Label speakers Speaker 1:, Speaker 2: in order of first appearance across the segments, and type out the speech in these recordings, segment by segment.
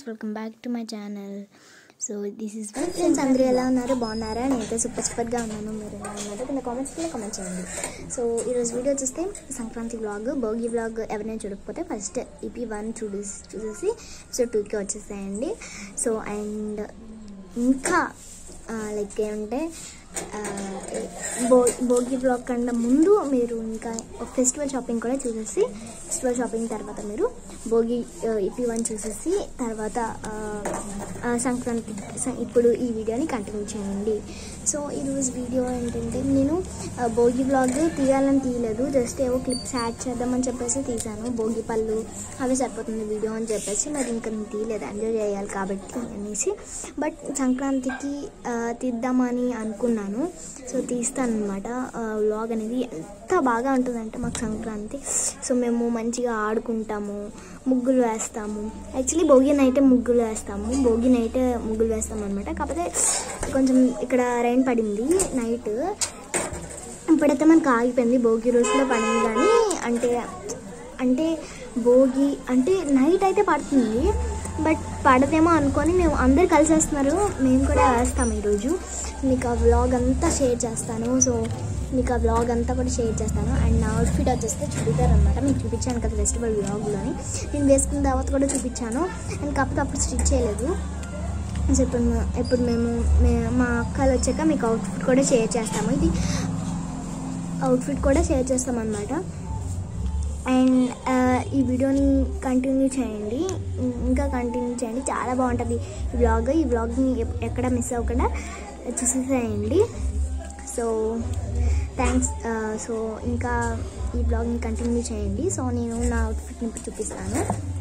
Speaker 1: welcome back to my channel so this is
Speaker 2: friends అందరూ ఎలా ఉన్నారు బాగున్నారా నేనైతే సూపర్ సూపర్గా ఉన్నాను మీరు ఎలా ఉన్నారు కింద కామెంట్స్ కింద కామెంట్ చేయండి సో ఈరోజు వీడియో చూస్తే సంక్రాంతి వ్లాగ్ భోగి వ్లాగ్ ఎవరైనా చూడకపోతే ఫస్ట్ ఈపీ వన్ చూసి చూసేసి సో టూకి వచ్చేసాయండి సో అండ్ ఇంకా లైక్ ఏమంటే ఆ, భో భోగి బ్లాగ్ కన్నా ముందు మీరు ఇంకా ఫెస్టివల్ షాపింగ్ కూడా చూసేసి ఫెస్టివల్ షాపింగ్ తర్వాత మీరు భోగి ఈపీ వన్ చూసేసి తర్వాత ఆ, ఆ, సంక్రాంతి స- ఇప్పుడు ఈ వీడియోని కంటిన్యూ చేయండి సో ఈరోజు వీడియో ఏంటంటే నేను ఆ, భోగి బ్లాగ్ తీయాలని తీయలేదు జస్ట్ ఏవో క్లిప్స్ యాడ్ చేద్దామని చెప్పేసి తీసాను భోగి పళ్ళు అవి సరిపోతుంది వీడియో అని చెప్పేసి మరి ఇంకా నేను తీయలేదు ఎంజాయ్ చేయాలి కాబట్టి అనేసి బట్ సంక్రాంతికి ఆ, తీద్దామని అనుకున్నాను సో తీస్తాను అనమాట వ్లాగ్ అనేది ఎంత బాగా ఉంటుందంటే మాకు సంక్రాంతి సో మేము మంచిగా ఆడుకుంటాము ముగ్గులు వేస్తాము యాక్చువల్లీ భోగి నైటే ముగ్గులు వేస్తాము భోగి నైటే ముగ్గులు వేస్తాము అనమాట కాకపోతే కొంచెం ఇక్కడ రైన్ పడింది నైట్ ఇప్పుడైతే మనకు ఆగిపోయింది భోగి రోజులో పడింది కానీ అంటే అంటే భోగి అంటే నైట్ అయితే పడుతుంది బట్ పడదేమో అనుకొని మేము అందరు కలిసి వస్తున్నారు మేము కూడా వేస్తాం ఈరోజు మీకు ఆ వ్లాగ్ అంతా షేర్ చేస్తాను సో మీకు ఆ వ్లాగ్ అంతా కూడా షేర్ చేస్తాను అండ్ నా అవుట్ఫిట్ వచ్చేస్తే చూపిస్తారు అనమాట మీకు చూపించాను కదా ఫెస్టివల్ వ్లాగ్లోని నేను వేసుకున్న తర్వాత కూడా చూపించాను అండ్ కాకపోతే అప్పుడు స్టిచ్ చేయలేదు సో ఇప్పుడు మే- ఇప్పుడు మేము మే- మా అక్కలు వచ్చాక మీకు అవుట్ఫిట్ కూడా షేర్ చేస్తాము ఇది అవుట్ఫిట్ కూడా షేర్ చేస్తాం అనమాట అండ్ ఆ, ఈ వీడియోని కంటిన్యూ చేయండి ఇం- ఇంకా కంటిన్యూ చేయండి చాలా బాగుంటుంది ఈ వ్లాగ్ ఈ వ్లాగ్ని ఎప్- ఎక్కడ మిస్ అవ్వకుండా చూసేసేయండి సో థ్యాంక్స్ సో ఇంకా ఈ బ్లాగ్ని కంటిన్యూ చేయండి సో నేను నా అవుట్ఫిట్ని ఇప్పుడు చూపిస్తాను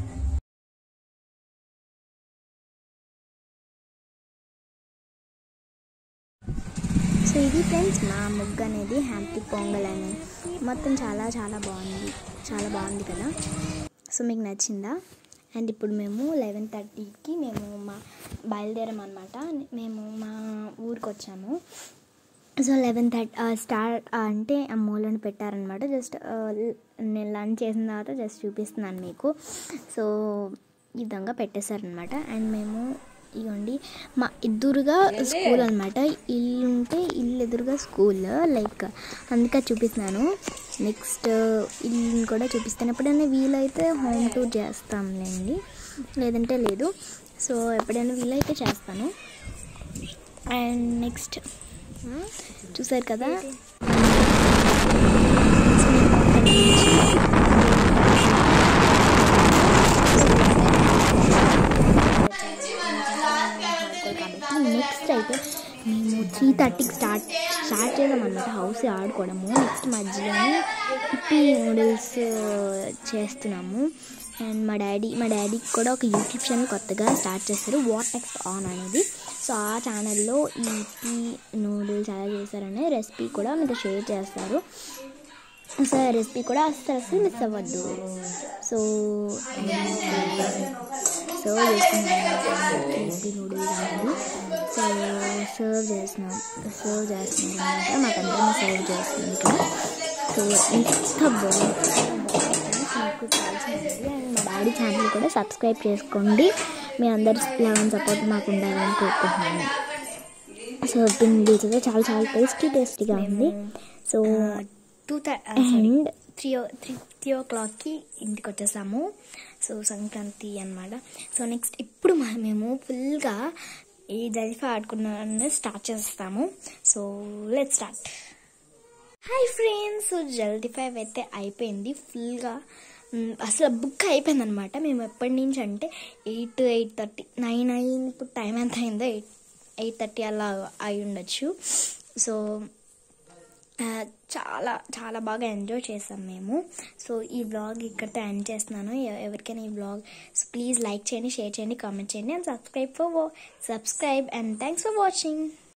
Speaker 2: సో ఇది ఫ్రెండ్స్ మా ముగ్గు అనేది హ్యాపీ పొంగల్ అని మొత్తం చాలా చాలా బాగుంది చాలా బాగుంది కదా సో మీకు నచ్చిందా అండ్ ఇప్పుడు మేము లెవెన్ థర్టీకి మేము మా బయలుదేరాం అనమాట మేము మా ఊరికి వచ్చాము సో లెవెన్ థర్టీ స్టార్ట్ అంటే ఆ మూలను పెట్టారనమాట జస్ట్ నేను లంచ్ చేసిన తర్వాత జస్ట్ చూపిస్తున్నాను మీకు సో ఈ విధంగా పెట్టేశారనమాట అండ్ మేము ఇవ్వండి మా ఎదురుగా స్కూల్ అనమాట ఇల్లు ఉంటే ఇల్లు ఎదురుగా స్కూల్ లైక్ అందుకే చూపిస్తున్నాను నెక్స్ట్ ఇల్లుని కూడా చూపిస్తాను ఎప్పుడైనా వీలైతే హోమ్ టూర్ చేస్తాంలేండి లేదంటే లేదు సో ఎప్పుడైనా వీలైతే చేస్తాను అండ్ నెక్స్ట్ చూసారు కదా నెక్స్ట్ అయితే మేము త్రీ థర్టీకి స్టార్ట్ స్టార్ట్ చేద్దామన్నమాట హౌస్ ఆడుకోవడము నెక్స్ట్ మధ్యలోనే ఇప్పి నూడిల్స్ చేస్తున్నాము అండ్ మా డాడీ మా డాడీకి కూడా ఒక యూట్యూబ్ ఛానల్ కొత్తగా స్టార్ట్ చేస్తారు వాట్ ఎక్స్ ఆన్ అనేది సో ఆ ఛానల్లో ఈ ఇప్పి నూడిల్స్ ఎలా చేశారనే రెసిపీ కూడా మీకు షేర్ చేస్తారు సో రెసిపీ కూడా అస్సలు అస్సలు మిస్ అవ్వద్దు సో సర్వ్ చేస్తున్నాం ఇప్పి నూడిల్స్ అనేది సో సర్వ్ చేస్తున్నాం సర్వ్ చేస్తున్నాం అనమాట మాకందరం సర్వ్ చేస్తున్నాం ఇక్కడ సో ఎంత బాగుంది మీకు కావాల్సింది అండ్ మా డాడీ ఛానల్ కూడా సబ్స్క్రైబ్ చేసుకోండి మీ అందరి లెవెన్ సపోర్ట్ మాకు ఉండాలని కోరుకుంటున్నాను సో పిండి అయితే చాలా చాలా టేస్టీ టేస్టీగా ఉంది సో
Speaker 1: టూ
Speaker 2: అండ్
Speaker 1: త్రీ ఓ త్రీ త్రీ ఓ క్లాక్కి ఇంటికి వచ్చేసాము సో సంక్రాంతి అన్నమాట సో నెక్స్ట్ ఇప్పుడు మ- మేము ఫుల్గా ఈ జల్ఫా ఆడుకున్న స్టార్ట్ చేస్తాము so let start hi friends so జల్దీ ఫైవ్ అయితే అయిపోయింది ఫుల్గా మ్, అసలు బుక్ అయిపోయింది అనమాట మేము ఎప్పటి నుంచి అంటే ఎయిట్ ఎయిట్ థర్టీ నైన్ అయింది ఇప్పుడు టైం ఎంత అయిందో ఎయిట్ ఎయిట్ థర్టీ అలా అయి ఉండొచ్చు సో ఆ, చాలా చాలా బాగా ఎంజాయ్ చేసాం మేము సో ఈ బ్లాగ్ ఇక్కడితో ఎండ్ చేస్తున్నాను ఎ- ఎవరికైనా ఈ బ్లాగ్ సో ప్లీజ్ లైక్ చేయండి షేర్ చేయండి కామెంట్ చేయండి and subscribe for subscribe and thanks for watching